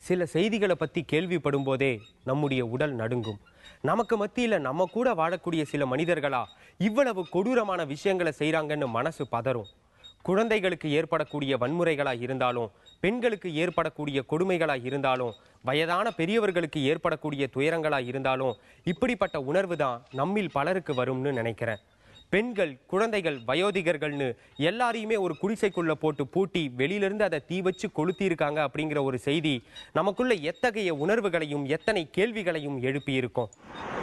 சில செய்திகளை பற்றி கேள்விப்படும் போதே நம்முடைய உடல் நடுங்கும் நமக்கு மத்தியில் நம்ம கூட வாழக்கூடிய சில மனிதர்களா இவ்வளவு கொடூரமான விஷயங்களை செய்கிறாங்கன்னு மனசு பதறும் குழந்தைகளுக்கு ஏற்படக்கூடிய வன்முறைகளாக இருந்தாலும் பெண்களுக்கு ஏற்படக்கூடிய கொடுமைகளாக இருந்தாலும் வயதான பெரியவர்களுக்கு ஏற்படக்கூடிய துயரங்களாக இருந்தாலும் இப்படிப்பட்ட உணர்வு தான் நம்மில் பலருக்கு வரும்னு நினைக்கிறேன் பெண்கள் குழந்தைகள் வயோதிகர்கள்னு எல்லாரையுமே ஒரு குடிசைக்குள்ள போட்டு பூட்டி வெளியிலிருந்து அதை தீ வச்சு கொளுத்தியிருக்காங்க அப்படிங்கிற ஒரு செய்தி நமக்குள்ள எத்தகைய உணர்வுகளையும் எத்தனை கேள்விகளையும் எழுப்பியிருக்கும்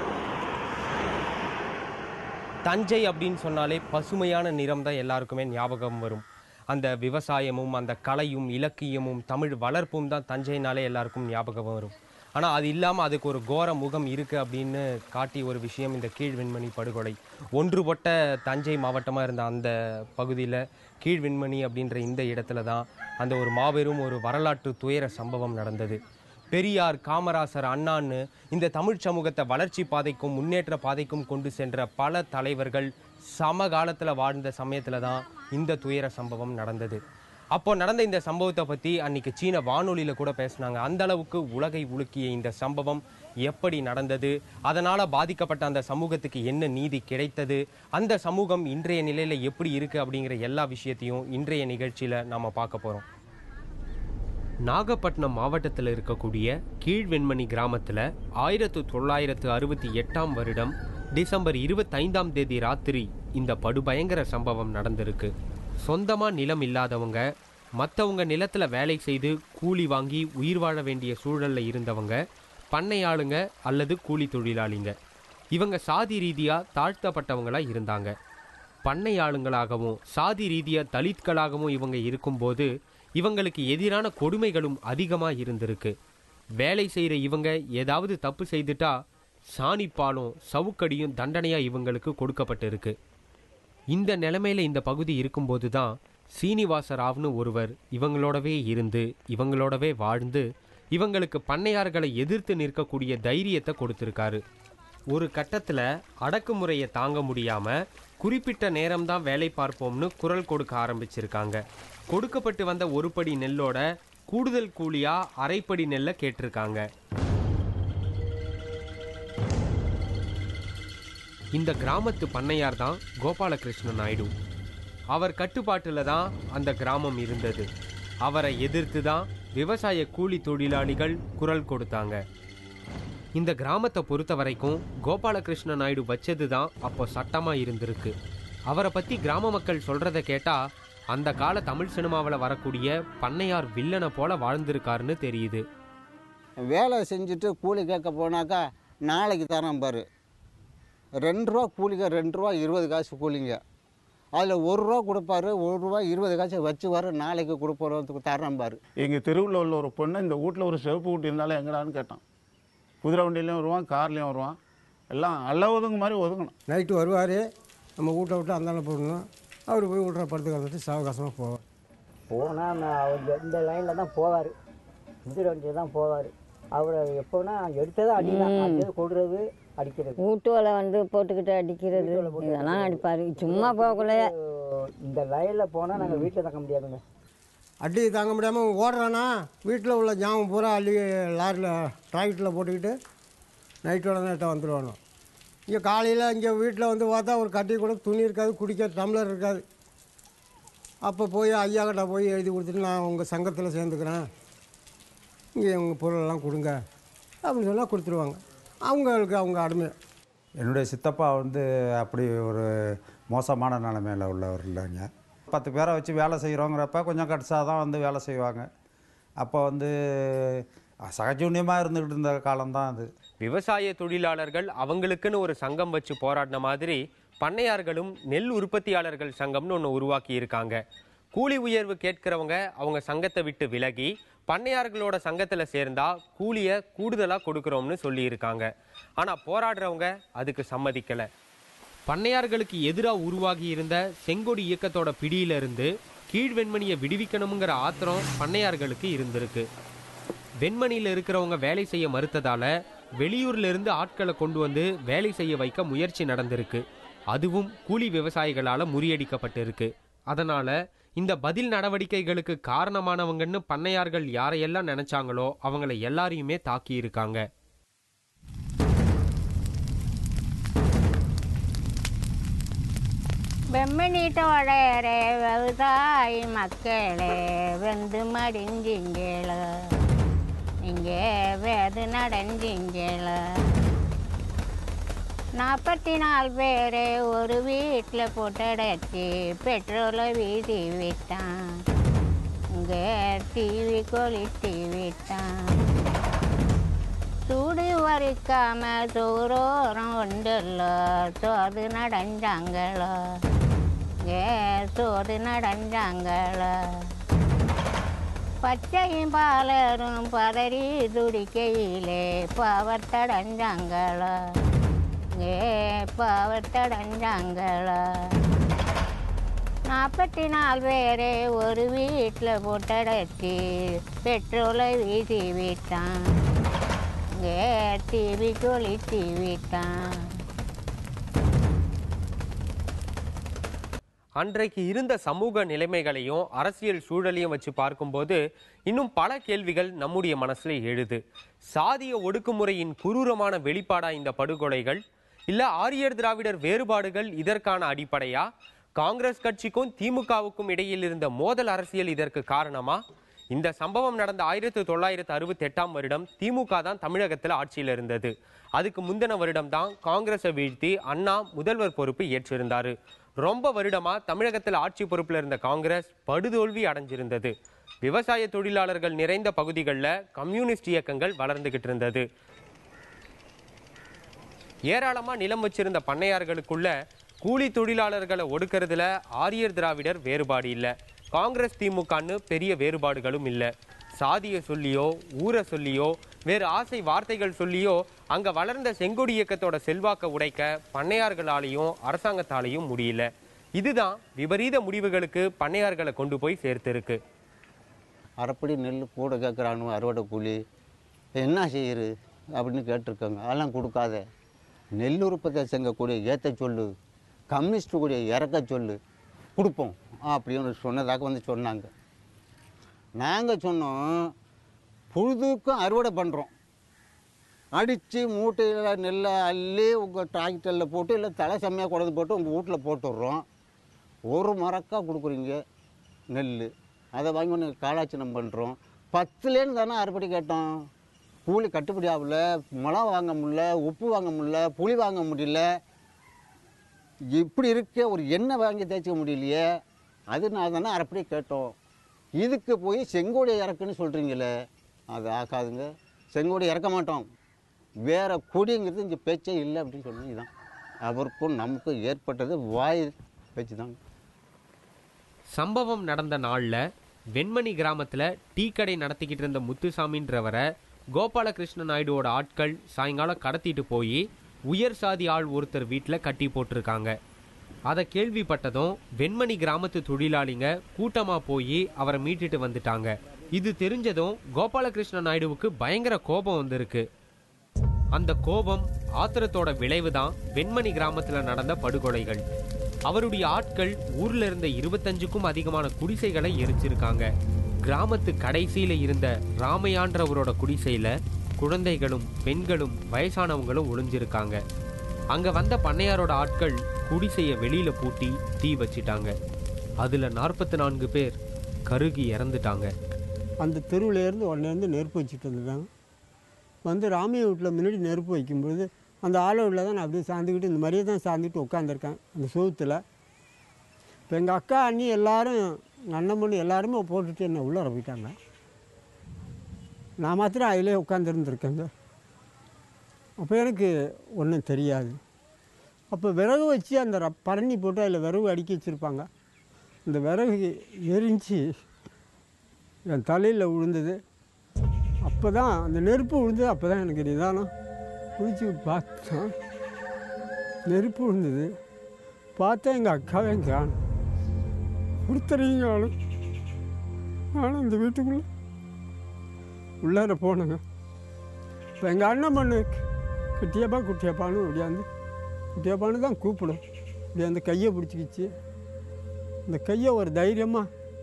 தஞ்சை அப்படின்னு சொன்னாலே பசுமையான நிறம் தான் எல்லாருக்குமே ஞாபகம் வரும் அந்த விவசாயமும் அந்த கலையும் இலக்கியமும் தமிழ் வளர்ப்பும் தான் தஞ்சைனாலே எல்லாருக்கும் ஞாபகம் வரும் ஆனால் அது இல்லாமல் அதுக்கு ஒரு கோர முகம் இருக்குது அப்படின்னு காட்டிய ஒரு விஷயம் இந்த கீழ்வெண்மணி படுகொலை ஒன்றுபட்ட தஞ்சை மாவட்டமாக இருந்த அந்த பகுதியில் கீழ்வெண்மணி அப்படின்ற இந்த இடத்துல தான் அந்த ஒரு மாபெரும் ஒரு வரலாற்று துயர சம்பவம் நடந்தது பெரியார் காமராசர் அண்ணான்னு இந்த தமிழ் சமூகத்தை வளர்ச்சி பாதைக்கும் முன்னேற்ற பாதைக்கும் கொண்டு சென்ற பல தலைவர்கள் சமகாலத்தில் வாழ்ந்த சமயத்தில் தான் இந்த துயர சம்பவம் நடந்தது அப்போ நடந்த இந்த சம்பவத்தை பற்றி அன்னைக்கு சீன வானொலியில் கூட பேசினாங்க அந்த அளவுக்கு உலகை உலுக்கிய இந்த சம்பவம் எப்படி நடந்தது அதனால் பாதிக்கப்பட்ட அந்த சமூகத்துக்கு என்ன நீதி கிடைத்தது அந்த சமூகம் இன்றைய நிலையில் எப்படி இருக்குது அப்படிங்கிற எல்லா விஷயத்தையும் இன்றைய நிகழ்ச்சியில் நாம் பார்க்க போகிறோம் நாகப்பட்டினம் மாவட்டத்தில் இருக்கக்கூடிய கீழ்வெண்மணி கிராமத்தில் ஆயிரத்து தொள்ளாயிரத்து அறுபத்தி எட்டாம் வருடம் டிசம்பர் இருபத்தைந்தாம் தேதி ராத்திரி இந்த படுபயங்கர சம்பவம் நடந்திருக்கு சொந்தமாக நிலம் இல்லாதவங்க மற்றவங்க நிலத்தில் வேலை செய்து கூலி வாங்கி உயிர் வாழ வேண்டிய சூழலில் இருந்தவங்க பண்ணையாளுங்க அல்லது கூலி தொழிலாளிங்க இவங்க சாதி ரீதியாக தாழ்த்தப்பட்டவங்களா இருந்தாங்க பண்ணையாளுங்களாகவும் சாதி ரீதியாக தலித்களாகவும் இவங்க இருக்கும்போது இவங்களுக்கு எதிரான கொடுமைகளும் அதிகமாக இருந்திருக்கு வேலை செய்கிற இவங்க ஏதாவது தப்பு செய்துட்டா சாணிப்பாலும் சவுக்கடியும் தண்டனையாக இவங்களுக்கு கொடுக்கப்பட்டிருக்கு இந்த நிலைமையில இந்த பகுதி இருக்கும்போது தான் சீனிவாச ராவ்னு ஒருவர் இவங்களோடவே இருந்து இவங்களோடவே வாழ்ந்து இவங்களுக்கு பண்ணையார்களை எதிர்த்து நிற்கக்கூடிய தைரியத்தை கொடுத்துருக்காரு ஒரு கட்டத்தில் அடக்குமுறையை தாங்க முடியாமல் குறிப்பிட்ட நேரம்தான் வேலை பார்ப்போம்னு குரல் கொடுக்க ஆரம்பிச்சிருக்காங்க கொடுக்கப்பட்டு வந்த ஒரு படி நெல்லோட கூடுதல் கூலியா அரைப்படி நெல்லை கேட்டிருக்காங்க இந்த கிராமத்து பண்ணையார் தான் கோபாலகிருஷ்ண நாயுடு அவர் கட்டுப்பாட்டில் தான் அந்த கிராமம் இருந்தது அவரை எதிர்த்து தான் விவசாய கூலி தொழிலாளிகள் குரல் கொடுத்தாங்க இந்த கிராமத்தை பொறுத்த வரைக்கும் கோபாலகிருஷ்ண நாயுடு வச்சது தான் அப்போ சட்டமாக இருந்திருக்கு அவரை பற்றி கிராம மக்கள் சொல்கிறத கேட்டால் அந்த கால தமிழ் சினிமாவில் வரக்கூடிய பண்ணையார் வில்லனை போல வாழ்ந்திருக்காருன்னு தெரியுது வேலை செஞ்சுட்டு கூலி கேட்க போனாக்கா நாளைக்கு தரேன் பாரு ரெண்டு ரூபா கூலிங்க ரெண்டு ரூபா இருபது காசு கூலிங்க அதில் ஒரு ரூபா கொடுப்பாரு ஒரு ரூபா இருபது காசு வச்சு வர நாளைக்கு கொடுப்பறதுக்கு தரேன் பாரு எங்கள் தெருவில் உள்ள ஒரு பொண்ணு இந்த வீட்டில் ஒரு சிவப்பு ஊட்டி இருந்தாலும் எங்கடான்னு கேட்டான் குதிரை வண்டியிலையும் வருவான் கார்லேயும் வருவான் எல்லாம் அல்ல ஒதுங்க மாதிரி ஒதுங்கணும் நைட்டு வருவார் நம்ம வீட்டை விட்டு அந்தாண்ட போடணும் அவர் போய் விட்ற படுத்து கலந்துட்டு சாவகாசமாக போவார் போனால் அவர் இந்த லைனில் தான் போவார் குதிரை வண்டியில் தான் போவார் அவர் எப்போனா எடுத்ததை அடிதான் அடித்தது கொடுறது அடிக்கிறது வீட்டுல வந்து போட்டுக்கிட்டு அடிக்கிறது இதெல்லாம் அடிப்பார் சும்மா போகக்குள்ளே இந்த லைனில் போனால் நாங்கள் வீட்டில் தக்க முடியாதுங்க அடி தாங்க முடியாமல் ஓடுறானா வீட்டில் உள்ள ஜாமம் பூரா அள்ளி லாரியில் டிராக்டரில் போட்டுக்கிட்டு நைட்டோட நைட்டாக வந்துடுவானோ இங்கே காலையில் இங்கே வீட்டில் வந்து பார்த்தா ஒரு கட்டி கூட துணி இருக்காது குடிக்க டம்ளர் இருக்காது அப்போ போய் ஐயா கிட்ட போய் எழுதி கொடுத்துட்டு நான் உங்கள் சங்கத்தில் சேர்ந்துக்கிறேன் இங்கே உங்கள் பொருளெல்லாம் கொடுங்க அப்படின்னு சொன்னால் கொடுத்துருவாங்க அவங்களுக்கு அவங்க அடிமை என்னுடைய சித்தப்பா வந்து அப்படி ஒரு மோசமான நிலைமையில் உள்ளவர் இல்லைங்க பத்து பேரை வச்சு வேலை செய்கிறோங்கிறப்ப கொஞ்சம் கடிசாக தான் வந்து வேலை செய்வாங்க அப்போ வந்து சகஜூன்யமாக இருந்துக்கிட்டு இருந்த காலம்தான் அது விவசாய தொழிலாளர்கள் அவங்களுக்குன்னு ஒரு சங்கம் வச்சு போராடின மாதிரி பண்ணையார்களும் நெல் உற்பத்தியாளர்கள் சங்கம்னு ஒன்று உருவாக்கி இருக்காங்க கூலி உயர்வு கேட்கிறவங்க அவங்க சங்கத்தை விட்டு விலகி பண்ணையார்களோட சங்கத்தில் சேர்ந்தா கூலியை கூடுதலாக கொடுக்குறோம்னு சொல்லியிருக்காங்க ஆனால் போராடுறவங்க அதுக்கு சம்மதிக்கலை பண்ணையார்களுக்கு எதிராக உருவாகி இருந்த செங்கொடி இயக்கத்தோட பிடியிலிருந்து கீழ்வெண்மணியை விடுவிக்கணுங்கிற ஆத்திரம் பண்ணையார்களுக்கு இருந்திருக்கு வெண்மணியில் இருக்கிறவங்க வேலை செய்ய மறுத்ததால வெளியூர்ல இருந்து ஆட்களை கொண்டு வந்து வேலை செய்ய வைக்க முயற்சி நடந்திருக்கு அதுவும் கூலி விவசாயிகளால முறியடிக்கப்பட்டிருக்கு அதனால இந்த பதில் நடவடிக்கைகளுக்கு காரணமானவங்கன்னு பண்ணையார்கள் யாரையெல்லாம் நினைச்சாங்களோ அவங்கள எல்லாரையுமே தாக்கி இருக்காங்க ಬೆಮ್ಮನೀಟೊಡೆಯರೆ ವ್ಯವಸಾಯಿ ಮಕ್ಕಳೇ வெந்து மடிஞ்சிங்கள இங்கே வேது நடஞ்சிங்கள நாற்பத்தி நாலு பேர் ஒரு வீட்டில் போட்டடைச்சி பெட்ரோலை வீசி விட்டான் இங்கே டிவி கொளுத்தி விட்டான் சூடு வரிக்காம சோரோரம் உண்டுல்ல சோறு நடஞ்சாங்களோ ஏ சோறு நடஞ்சாங்களோ பச்சையும் பாலரும் பதறி துடிக்கையிலே பாவத்தடைஞ்சாங்களோ ஏ பாவத்தடைஞ்சாங்களோ நாற்பத்தி நாலு பேர் ஒரு வீட்டில் போட்டடைச்சி பெட்ரோலை வீசி விட்டான் இங்கே டிவி கொளுத்தி விட்டான் அன்றைக்கு இருந்த சமூக நிலைமைகளையும் அரசியல் சூழலையும் வச்சு பார்க்கும்போது இன்னும் பல கேள்விகள் நம்முடைய மனசுல எழுது சாதிய ஒடுக்குமுறையின் குரூரமான வெளிப்பாடா இந்த படுகொலைகள் இல்ல ஆரியர் திராவிடர் வேறுபாடுகள் இதற்கான அடிப்படையா காங்கிரஸ் கட்சிக்கும் திமுகவுக்கும் இடையில் இருந்த மோதல் அரசியல் இதற்கு காரணமா இந்த சம்பவம் நடந்த ஆயிரத்தி தொள்ளாயிரத்து அறுபத்தி எட்டாம் வருடம் திமுக தான் தமிழகத்தில் ஆட்சியில் இருந்தது அதுக்கு முந்தின வருடம் தான் காங்கிரஸை வீழ்த்தி அண்ணா முதல்வர் பொறுப்பு ஏற்றிருந்தாரு ரொம்ப வருடமா தமிழகத்தில் ஆட்சி பொறுப்பில் இருந்த காங்கிரஸ் படுதோல்வி அடைஞ்சிருந்தது விவசாய தொழிலாளர்கள் நிறைந்த பகுதிகளில் கம்யூனிஸ்ட் இயக்கங்கள் வளர்ந்துகிட்டு இருந்தது ஏராளமா நிலம் வச்சிருந்த பண்ணையார்களுக்குள்ள கூலி தொழிலாளர்களை ஒடுக்கிறதுல ஆரியர் திராவிடர் வேறுபாடு இல்லை காங்கிரஸ் திமுகன்னு பெரிய வேறுபாடுகளும் இல்லை சாதியை சொல்லியோ ஊரை சொல்லியோ வேறு ஆசை வார்த்தைகள் சொல்லியோ அங்க வளர்ந்த செங்கொடி இயக்கத்தோட செல்வாக்க உடைக்க பண்ணையார்களாலையும் அரசாங்கத்தாலையும் முடியல இதுதான் விபரீத முடிவுகளுக்கு பண்ணையார்களை கொண்டு போய் சேர்த்திருக்கு அரைப்படி நெல் கூட கேட்குறானு அறுவடை கூலி என்ன செய்யுறு அப்படின்னு கேட்டிருக்காங்க அதெல்லாம் கொடுக்காத நெல் உற்பத்தி செங்கக்கூடிய ஏற்ற சொல்லு கம்யூனிஸ்ட் கூடிய இறக்க சொல்லு கொடுப்போம் அப்படின்னு சொன்னதாக வந்து சொன்னாங்க நாங்கள் சொன்னோம் பொழுதுக்கும் அறுவடை பண்ணுறோம் அடித்து மூட்டையில் நெல்லை அள்ளி உங்கள் டிராக்டரில் போட்டு இல்லை தலை செம்மையாக கொண்டு போட்டு உங்கள் வீட்டில் போட்டுடுறோம் ஒரு மரக்கா கொடுக்குறீங்க நெல் அதை வாங்கி ஒன்று காலாச்சனம் பண்ணுறோம் பத்துலேன்னு தானே அறுபடி கேட்டோம் கூலி கட்டுப்படி ஆகல மிளகா வாங்க முடியல உப்பு வாங்க முடியல புளி வாங்க முடியல இப்படி இருக்க ஒரு எண்ணெய் வாங்கி தேய்ச்சிக்க முடியலையே அதனால தானே அரைப்படி கேட்டோம் இதுக்கு போய் செங்கோடி இறக்குன்னு சொல்கிறீங்களே அது ஆகாதுங்க செங்கோடி இறக்க மாட்டோம் வேற கொடிங்கிறது இங்கே பேச்சே இல்லை அப்படின்னு சொல்லி இதுதான் அவருக்கும் நமக்கும் ஏற்பட்டது வாய் பேச்சு தாங்க சம்பவம் நடந்த நாள்ல வெண்மணி கிராமத்துல டீ கடை நடத்திக்கிட்டு இருந்த முத்துசாமின்றவரை கோபாலகிருஷ்ண நாயுடுவோட ஆட்கள் சாயங்காலம் கடத்திட்டு போய் உயர் சாதி ஆள் ஒருத்தர் வீட்டில் கட்டி போட்டிருக்காங்க அதை கேள்விப்பட்டதும் வெண்மணி கிராமத்து தொழிலாளிங்க கூட்டமா போய் அவரை மீட்டுட்டு வந்துட்டாங்க இது தெரிஞ்சதும் கோபாலகிருஷ்ண நாயுடுவுக்கு பயங்கர கோபம் வந்திருக்கு அந்த கோபம் ஆத்திரத்தோட விளைவுதான் வெண்மணி கிராமத்துல நடந்த படுகொலைகள் அவருடைய ஆட்கள் ஊர்ல இருந்த இருபத்தஞ்சுக்கும் அதிகமான குடிசைகளை எரிச்சிருக்காங்க கிராமத்து கடைசியில இருந்த ராமையான்றவரோட குடிசையில குழந்தைகளும் பெண்களும் வயசானவங்களும் ஒளிஞ்சிருக்காங்க அங்க வந்த பண்ணையாரோட ஆட்கள் குடிசைய வெளியில பூட்டி தீ வச்சிட்டாங்க அதுல நாற்பத்தி நான்கு பேர் கருகி இறந்துட்டாங்க அந்த தெருவுலேருந்து உடனேருந்து நெருப்பு வச்சுட்டு வந்துட்டாங்க வந்து ராமிய வீட்டில் முன்னாடி நெருப்பு வைக்கும்போது அந்த ஆளோவில் தான் நான் அப்படியே சார்ந்துக்கிட்டு இந்த மாதிரியே தான் சார்ந்துக்கிட்டு உட்காந்துருக்கேன் அந்த சோத்தில் இப்போ எங்கள் அக்கா அண்ணி எல்லாரும் எங்கள் அண்ணன் பொண்ணு எல்லாருமே போட்டுட்டு என்னை உள்ளே போயிட்டாங்க நான் மாத்திரம் அதிலே உட்காந்துருந்துருக்கேங்க அப்போ எனக்கு ஒன்றும் தெரியாது அப்போ விறகு வச்சு அந்த ர- பரணி போட்டு அதில் விறகு அடுக்கி வச்சுருப்பாங்க இந்த விறகு எரிஞ்சு என் தலையில் விழுந்தது அப்போ தான் அந்த நெருப்பு விழுந்தது அப்போ தான் எனக்கு நிதானம் குளிச்சு பார்த்தேன் நெருப்பு விழுந்தது பார்த்தா எங்கள் அக்காவே காணும் ஒருத்தரையும் காணும் ஆனால் இந்த வீட்டுக்குள்ளே உள்ளார போனேங்க இப்போ எங்கள் அண்ணன் பண்ணு குட்டியப்பா குட்டியப்பான்னு இப்படியாந்து குட்டியப்பான்னு தான் கூப்பிடும் இப்படி அந்த கையை பிடிச்சிக்கிச்சு இந்த கையை ஒரு தைரியமாக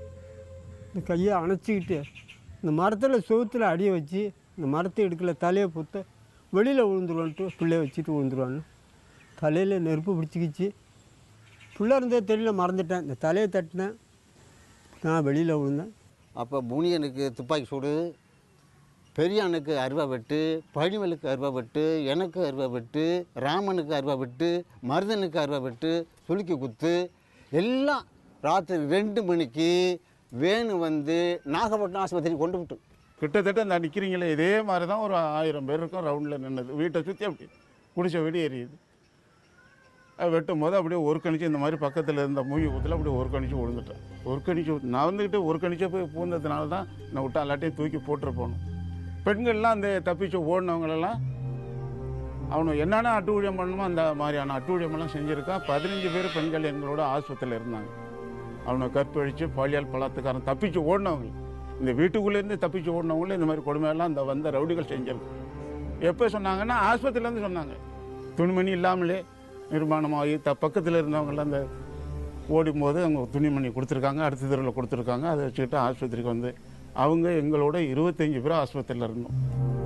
இந்த கையை அணைச்சிக்கிட்டு இந்த மரத்தில் சுவத்தில் அடியை வச்சு இந்த மரத்தை எடுக்கல தலையை பொத்த வெளியில் விழுந்துருவான்ட்டு பிள்ளைய வச்சுட்டு விழுந்துருவான்னு தலையில் நெருப்பு பிடிச்சிக்கிச்சு பிள்ளை இருந்தே தெரியல மறந்துட்டேன் இந்த தலையை தட்டினேன் நான் வெளியில் விழுந்தேன் அப்போ புனியனுக்கு துப்பாக்கி சூடு பெரியானுக்கு அருவா வெட்டு பழிமலுக்கு அருவா வெட்டு எனக்கு அருவா வெட்டு ராமனுக்கு அருவா வெட்டு மருதனுக்கு அருவா வெட்டு சுளுக்கி குத்து எல்லாம் ராத்திரி ரெண்டு மணிக்கு வேணு வந்து நாகப்பட்டினம் ஆஸ்பத்திரி கொண்டு விட்டு கிட்டத்தட்ட அந்த நிற்கிறீங்களே இதே மாதிரி தான் ஒரு ஆயிரம் பேர் இருக்கும் ரவுண்டில் நின்னது வீட்டை சுற்றி அப்படி குடிச்ச வெடி எரியுது அது வெட்டும் போது அப்படியே ஒரு கணிச்சு இந்த மாதிரி பக்கத்தில் இருந்த மூங்கி ஊத்தில் அப்படியே ஒரு கணிச்சு விழுந்துட்டேன் ஒரு கணிச்சு நான் வந்துக்கிட்டு ஒரு கணிச்சை போய் பூந்ததுனால தான் நான் விட்டா எல்லாத்தையும் தூக்கி போட்டுரு போகணும் பெண்கள்லாம் அந்த தப்பிச்சு ஓடினவங்களெல்லாம் அவனை என்னென்ன அட்டூழியம் பண்ணணுமோ அந்த மாதிரியான அட்டூழியமெல்லாம் செஞ்சுருக்கான் பதினஞ்சு பேர் பெண்கள் எங்களோட ஆஸ்பத்திரியில் இருந்தாங்க அவனை கற்பழித்து பாலியல் பலாத்துக்காரன் தப்பிச்சு ஓடினவங்க இந்த வீட்டுக்குள்ளேருந்து தப்பிச்சு ஓடினவங்களும் இந்த மாதிரி கொடுமையெல்லாம் இந்த வந்த ரவுடிகள் செஞ்சிருக்கு எப்போ சொன்னாங்கன்னா ஆஸ்பத்திரியிலேருந்து சொன்னாங்க துணிமணி இல்லாமலே நிர்மாணமாகி த பக்கத்தில் இருந்தவங்களாம் அந்த ஓடும்போது அவங்க துணிமணி கொடுத்துருக்காங்க அடுத்த தெருவில் கொடுத்துருக்காங்க அதை வச்சுக்கிட்டு ஆஸ்பத்திரிக்கு வந்து அவங்க எங்களோட இருபத்தஞ்சி பேர் ஆஸ்பத்திரியில் இருந்தோம்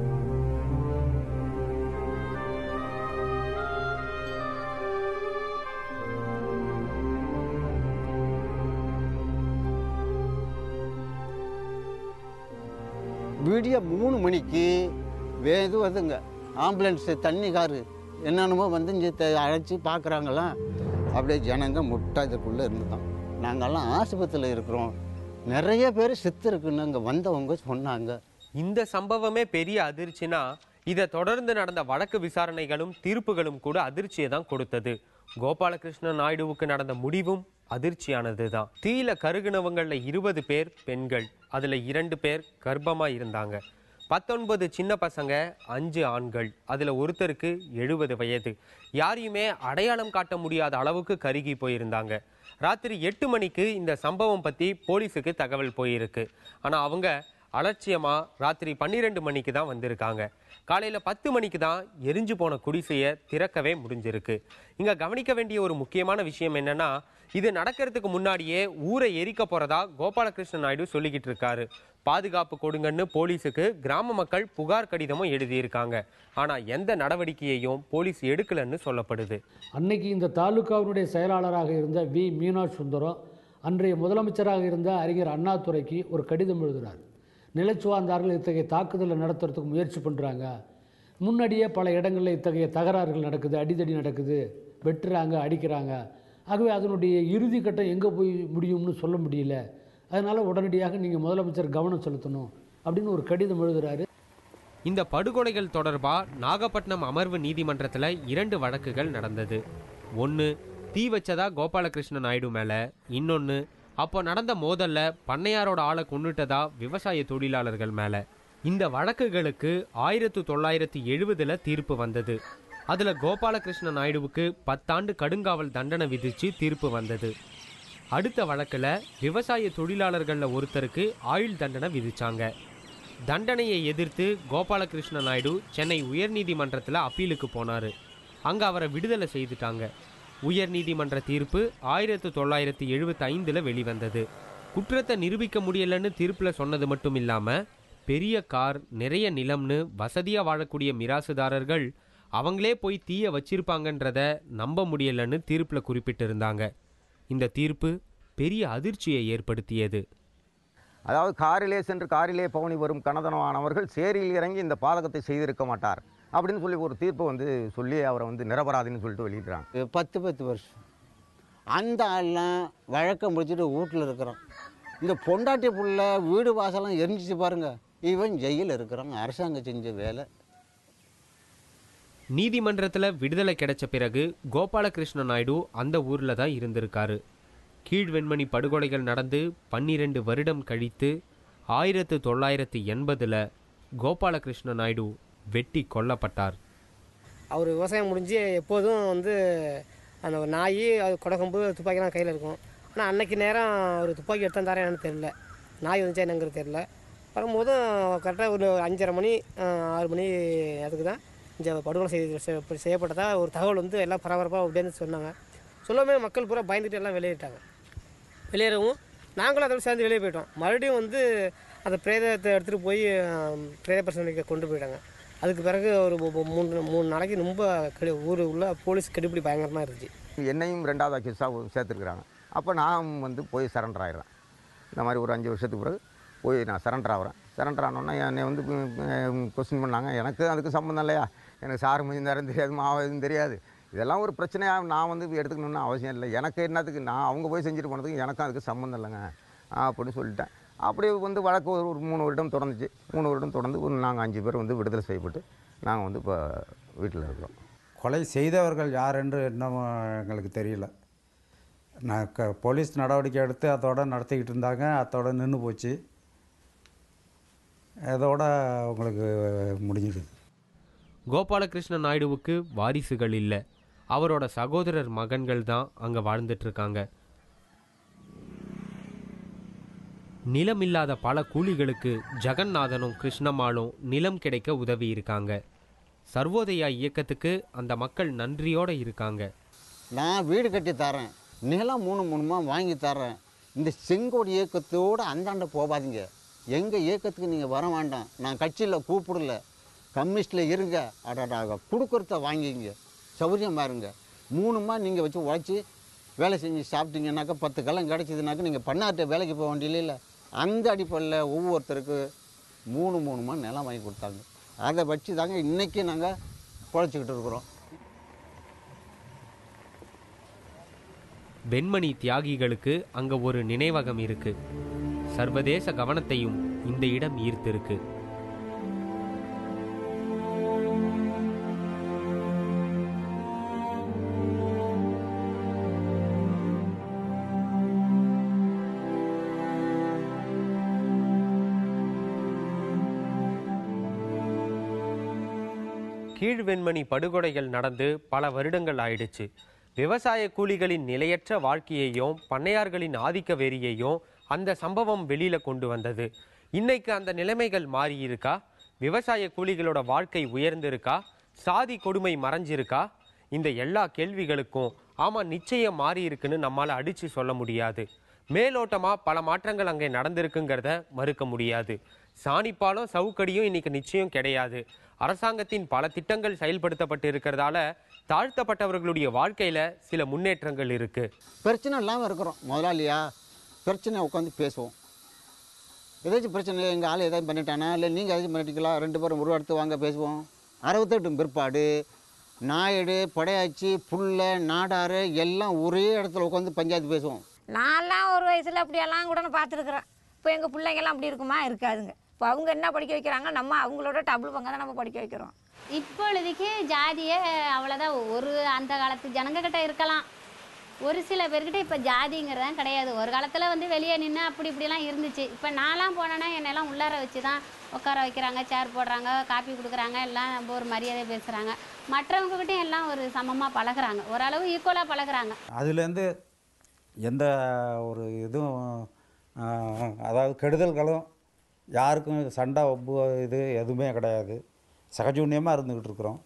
விடிய மூணு மணிக்கு வேது வருதுங்க ஆம்புலன்ஸு தண்ணி காரு என்னென்னமோ வந்து இங்கே த- அழைச்சி பார்க்குறாங்களாம் அப்படியே ஜனங்க முட்டா இதுக்குள்ளே இருந்துதான் நாங்கள்லாம் ஆஸ்பத்திரியில் இருக்கிறோம் நிறைய பேர் செத்து இருக்குன்னு அங்கே வந்தவங்க சொன்னாங்க இந்த சம்பவமே பெரிய அதிர்ச்சினா இதை தொடர்ந்து நடந்த வழக்கு விசாரணைகளும் தீர்ப்புகளும் கூட அதிர்ச்சியை தான் கொடுத்தது கோபாலகிருஷ்ண நாயுடுவுக்கு நடந்த முடிவும் அதிர்ச்சியானது தான் தீயில கருகினவங்கள்ல இருபது பேர் பெண்கள் அதுல இரண்டு பேர் கர்ப்பமா இருந்தாங்க பத்தொன்பது சின்ன பசங்க அஞ்சு ஆண்கள் அதுல ஒருத்தருக்கு எழுபது வயது யாரையுமே அடையாளம் காட்ட முடியாத அளவுக்கு கருகி போயிருந்தாங்க ராத்திரி எட்டு மணிக்கு இந்த சம்பவம் பத்தி போலீஸுக்கு தகவல் போயிருக்கு ஆனா அவங்க அலட்சியமா ராத்திரி பன்னிரெண்டு மணிக்கு தான் வந்திருக்காங்க காலையில பத்து மணிக்கு தான் எரிஞ்சு போன குடிசையை திறக்கவே முடிஞ்சிருக்கு இங்க கவனிக்க வேண்டிய ஒரு முக்கியமான விஷயம் என்னன்னா இது நடக்கிறதுக்கு முன்னாடியே ஊரை எரிக்க போறதா கோபாலகிருஷ்ண நாயுடு சொல்லிக்கிட்டு இருக்காரு பாதுகாப்பு கொடுங்கன்னு போலீஸுக்கு கிராம மக்கள் புகார் கடிதமும் எழுதியிருக்காங்க ஆனா எந்த நடவடிக்கையையும் போலீஸ் எடுக்கலன்னு சொல்லப்படுது அன்னைக்கு இந்த தாலுகாவினுடைய செயலாளராக இருந்த வி மீனாட்சி சுந்தரம் அன்றைய முதலமைச்சராக இருந்த அறிஞர் அண்ணாதுரைக்கு ஒரு கடிதம் எழுதுகிறார் நிலச்சுவார்ந்தார்கள் இத்தகைய தாக்குதலை நடத்துறதுக்கு முயற்சி பண்ணுறாங்க முன்னாடியே பல இடங்களில் இத்தகைய தகராறுகள் நடக்குது அடிதடி நடக்குது வெட்டுறாங்க அடிக்கிறாங்க ஆகவே அதனுடைய இறுதி கட்டம் எங்கே போய் முடியும்னு சொல்ல முடியல அதனால் உடனடியாக நீங்கள் முதலமைச்சர் கவனம் செலுத்தணும் அப்படின்னு ஒரு கடிதம் எழுதுகிறாரு இந்த படுகொலைகள் தொடர்பா நாகப்பட்டினம் அமர்வு நீதிமன்றத்துல இரண்டு வழக்குகள் நடந்தது ஒன்னு தீ வச்சதா கோபாலகிருஷ்ண நாயுடு மேல இன்னொன்னு அப்போ நடந்த மோதல்ல பண்ணையாரோட ஆளை கொன்னுட்டதா விவசாய தொழிலாளர்கள் மேல இந்த வழக்குகளுக்கு ஆயிரத்து தொள்ளாயிரத்தி எழுபதுல தீர்ப்பு வந்தது அதுல கோபாலகிருஷ்ண நாயுடுவுக்கு பத்தாண்டு கடுங்காவல் தண்டனை விதிச்சு தீர்ப்பு வந்தது அடுத்த வழக்குல விவசாய தொழிலாளர்கள்ல ஒருத்தருக்கு ஆயுள் தண்டனை விதிச்சாங்க தண்டனையை எதிர்த்து கோபாலகிருஷ்ண நாயுடு சென்னை உயர்நீதிமன்றத்தில் அப்பீலுக்கு போனார் அங்கே அவரை விடுதலை செய்துட்டாங்க உயர்நீதிமன்ற தீர்ப்பு ஆயிரத்து தொள்ளாயிரத்தி எழுபத்தி ஐந்தில் வெளிவந்தது குற்றத்தை நிரூபிக்க முடியலன்னு தீர்ப்பில் சொன்னது மட்டும் இல்லாமல் பெரிய கார் நிறைய நிலம்னு வசதியாக வாழக்கூடிய மிராசுதாரர்கள் அவங்களே போய் தீய வச்சிருப்பாங்கன்றத நம்ப முடியலன்னு தீர்ப்பில் குறிப்பிட்டிருந்தாங்க இந்த தீர்ப்பு பெரிய அதிர்ச்சியை ஏற்படுத்தியது அதாவது காரிலே சென்று காரிலே பவனி வரும் கனதனமானவர்கள் சேரியில் இறங்கி இந்த பாதகத்தை செய்திருக்க மாட்டார் அப்படின்னு சொல்லி ஒரு தீர்ப்பை வந்து சொல்லி அவரை வந்து நிரபராதின்னு சொல்லிட்டு வெளியிடுறாங்க பத்து பத்து வருஷம் அந்த ஆள்லாம் வழக்கம் முடிச்சுட்டு வீட்டில் இருக்கிறான் இந்த பொண்டாட்டி புள்ள வீடு வாசலாம் எரிஞ்சிச்சு பாருங்க இவன் ஜெயிலில் இருக்கிறான் அரசாங்கம் செஞ்ச வேலை நீதிமன்றத்தில் விடுதலை கிடைச்ச பிறகு கோபாலகிருஷ்ண நாயுடு அந்த ஊரில் தான் இருந்திருக்காரு கீழ்வெண்மணி படுகொலைகள் நடந்து பன்னிரண்டு வருடம் கழித்து ஆயிரத்து தொள்ளாயிரத்து எண்பதில் கோபாலகிருஷ்ண நாயுடு வெட்டி கொல்லப்பட்டார் அவர் விவசாயம் முடிஞ்சு எப்போதும் வந்து அந்த ஒரு நாய் அது கொடக்கம்பு துப்பாக்கிலாம் கையில் இருக்கும் ஆனால் அன்னைக்கு நேரம் ஒரு துப்பாக்கி எடுத்து தரேன்னு தெரில நாய் வந்துச்சா என்னங்கிறது தெரில வரும்போதும் கரெக்டாக ஒரு அஞ்சரை மணி ஆஹ், ஆறு மணி அதுக்கு தான் இந்த படுகொலை செய்து செய்~ செய்யப்பட்டதா ஒரு தகவல் வந்து எல்லாம் பரபரப்பாக அப்படின்னு சொன்னாங்க சொல்லவே மக்கள் பூரா பயந்துட்டு எல்லாம் வெளியேறிட்டாங்க வெளியேறவும் நாங்களும் அதோட சேர்ந்து வெளியே போயிட்டோம் மறுபடியும் வந்து அந்த பிரேதத்தை எடுத்துகிட்டு போய் ஆம், பிரேத பரிசோதனைக்கு கொண்டு போயிட்டாங்க அதுக்கு பிறகு ஒரு மூ- மூ- மூணு மூணு நாளைக்கு ரொம்ப கெடு ஊர் உள்ள போலீஸ் கெடுபிடி பயங்கரமாக இருந்துச்சு என்னையும் ரெண்டாவது அக்யூஸாக சேர்த்துருக்குறாங்க அப்போ நான் வந்து போய் சரண்டர் ஆயிடுறேன் இந்த மாதிரி ஒரு அஞ்சு வருஷத்துக்கு பிறகு போய் நான் சரண்டர் ஆகிறேன் சரண்டர் ஆனோன்னா என்னை வந்து கொஸ்டின் பண்ணாங்க எனக்கு அதுக்கு சம்மந்தம் இல்லையா எனக்கு சாரு முடிந்தாரும் தெரியாது மாவு எதுவும் தெரியாது இதெல்லாம் ஒரு பிரச்சனையாக நான் வந்து எடுத்துக்கணும்னு அவசியம் இல்லை எனக்கு என்னத்துக்கு நான் அவங்க போய் செஞ்சுட்டு போனதுக்கு எனக்கும் அதுக்கு சம்மந்தம் இல்லைங்க அப்படின்னு சொல்லிட்டேன் அப்படி வந்து வழக்கு ஒரு ஒரு மூணு வருடம் தொடர்ந்துச்சு மூணு வருடம் தொடர்ந்து ஒரு நாங்கள் அஞ்சு பேர் வந்து விடுதலை செய்யப்பட்டு நாங்கள் வந்து இப்போ வீட்டில் இருக்கிறோம் கொலை செய்தவர்கள் யார் என்று இன்னும் எங்களுக்கு தெரியல நான் க போலீஸ் நடவடிக்கை எடுத்து அதோட நடத்திக்கிட்டு இருந்தாங்க அதோட நின்று போச்சு அதோட உங்களுக்கு முடிஞ்சிடுது கோபாலகிருஷ்ண நாயுடுவுக்கு வாரிசுகள் இல்லை அவரோட சகோதரர் மகன்கள் தான் அங்கே வாழ்ந்துட்டு இருக்காங்க நிலம் இல்லாத பல கூலிகளுக்கு ஜெகநாதனும் கிருஷ்ணம்மாளும் நிலம் கிடைக்க உதவி இருக்காங்க சர்வோதயா இயக்கத்துக்கு அந்த மக்கள் நன்றியோட இருக்காங்க நான் வீடு கட்டி தரேன் நிலம் மூணு மூணுமா வாங்கி தரேன் இந்த செங்கோடு இயக்கத்தோடு அந்தாண்ட போகாதீங்க எங்கள் இயக்கத்துக்கு நீங்கள் வர வேண்டாம் நான் கட்சியில் கூப்பிடல கம்யூனிஸ்டில் இருங்க அடடா கொடுக்குறத வாங்கிங்க சௌகரியமாக இருங்க மூணுமா நீங்கள் வச்சு உழைச்சி வேலை செஞ்சு சாப்பிட்டீங்கன்னாக்கா பத்து கலம் கிடச்சிதுனாக்கா நீங்கள் பண்ணாட்ட வேலைக்கு போக வேண்டிய இல்லை அந்த அடிப்படையில் ஒவ்வொருத்தருக்கு மூணு மூணுமா நிலம் வாங்கி கொடுத்தாங்க அதை வச்சு தாங்க இன்றைக்கி நாங்கள் பொழைச்சிக்கிட்டு இருக்கிறோம் வெண்மணி தியாகிகளுக்கு அங்க ஒரு நினைவகம் இருக்கு சர்வதேச கவனத்தையும் இந்த இடம் ஈர்த்திருக்கு கீழ்வெண்மணி படுகொலைகள் நடந்து பல வருடங்கள் ஆயிடுச்சு விவசாய கூலிகளின் நிலையற்ற வாழ்க்கையையும் பண்ணையார்களின் ஆதிக்க வெறியையும் அந்த சம்பவம் வெளியில கொண்டு வந்தது இன்னைக்கு அந்த நிலைமைகள் மாறி இருக்கா விவசாய கூலிகளோட வாழ்க்கை உயர்ந்திருக்கா சாதி கொடுமை மறைஞ்சிருக்கா இந்த எல்லா கேள்விகளுக்கும் ஆமா நிச்சயம் மாறி இருக்குன்னு நம்மால அடிச்சு சொல்ல முடியாது மேலோட்டமா பல மாற்றங்கள் அங்கே நடந்திருக்குங்கிறத மறுக்க முடியாது சாணிப்பாலும் சவுக்கடியும் இன்னைக்கு நிச்சயம் கிடையாது அரசாங்கத்தின் பல திட்டங்கள் செயல்படுத்தப்பட்டு இருக்கிறதால தாழ்த்தப்பட்டவர்களுடைய வாழ்க்கையில சில முன்னேற்றங்கள் இருக்கு பிரச்சனை இல்லாமல் இருக்கிறோம் முதலாளியா பிரச்சனை உட்காந்து பேசுவோம் ஏதாச்சும் பிரச்சனை எங்கள் ஆள் எதாவது பண்ணிட்டானா இல்லை நீங்கள் எதாச்சும் பண்ணிட்டீங்களா ரெண்டு பேரும் உருவெடுத்து வாங்க பேசுவோம் அறுபத்தெட்டு பிற்பாடு நாயுடு படையாச்சி புல்ல நாடாறு எல்லாம் ஒரே இடத்துல உட்காந்து பஞ்சாயத்து பேசுவோம் நான்லாம் ஒரு வயசில் அப்படியெல்லாம் கூட நான் பார்த்துருக்குறேன் இப்போ எங்கள் பிள்ளைங்கெல்லாம் அப்படி இருக்குமா இருக்காதுங்க இப்போ அவங்க என்ன படிக்க வைக்கிறாங்க நம்ம அவங்களோட டபுள் பங்கு தான் நம்ம படிக்க வைக்கிறோம் இப்பொழுதைக்கு ஜாதியே அவ்வளோதான் ஒரு அந்த காலத்து ஜனங்க கிட்ட இருக்கலாம் ஒரு சில பேர்கிட்ட இப்போ ஜாதிங்கிறதான் கிடையாது ஒரு காலத்தில் வந்து வெளியே நின்று அப்படி இப்படிலாம் இருந்துச்சு இப்போ நான்லாம் போனேன்னா என்னெல்லாம் உள்ளார வச்சு தான் உட்கார வைக்கிறாங்க சேர் போடுறாங்க காப்பி கொடுக்குறாங்க எல்லாம் நம்ம ஒரு மரியாதை பேசுகிறாங்க மற்றவங்ககிட்டையும் எல்லாம் ஒரு சமமாக பழகுறாங்க ஓரளவு ஈக்குவலாக பழகுறாங்க அதுலேருந்து எந்த ஒரு இதுவும் ஆஹ், அதாவது கெடுதல்களும் யாருக்கும் சண்டை ஒப்பு இது எதுவுமே கிடையாது சகஜூன்யமாக இருந்துக்கிட்டு இருக்கிறோம்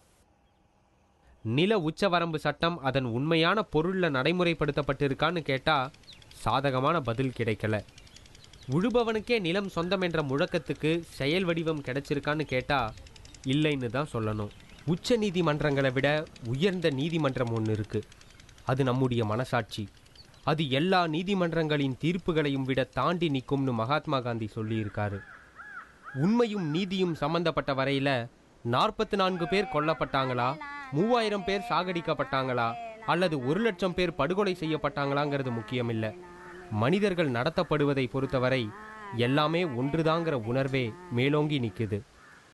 நில உச்சவரம்பு சட்டம் அதன் உண்மையான பொருள்ல நடைமுறைப்படுத்தப்பட்டிருக்கான்னு கேட்டா சாதகமான பதில் கிடைக்கல உழுபவனுக்கே நிலம் சொந்தம் என்ற முழக்கத்துக்கு செயல் வடிவம் கிடைச்சிருக்கான்னு கேட்டா இல்லைன்னு தான் சொல்லணும் உச்ச நீதிமன்றங்களை விட உயர்ந்த நீதிமன்றம் ஒன்று இருக்கு அது நம்முடைய மனசாட்சி அது எல்லா நீதிமன்றங்களின் தீர்ப்புகளையும் விட தாண்டி நிற்கும்னு மகாத்மா காந்தி சொல்லியிருக்காரு உண்மையும் நீதியும் சம்பந்தப்பட்ட வரையில நாற்பத்தி நான்கு பேர் கொல்லப்பட்டாங்களா மூவாயிரம் பேர் சாகடிக்கப்பட்டாங்களா அல்லது ஒரு லட்சம் பேர் படுகொலை செய்யப்பட்டாங்களாங்கிறது முக்கியமில்லை மனிதர்கள் நடத்தப்படுவதை பொறுத்தவரை எல்லாமே ஒன்றுதாங்கிற உணர்வே மேலோங்கி நிற்குது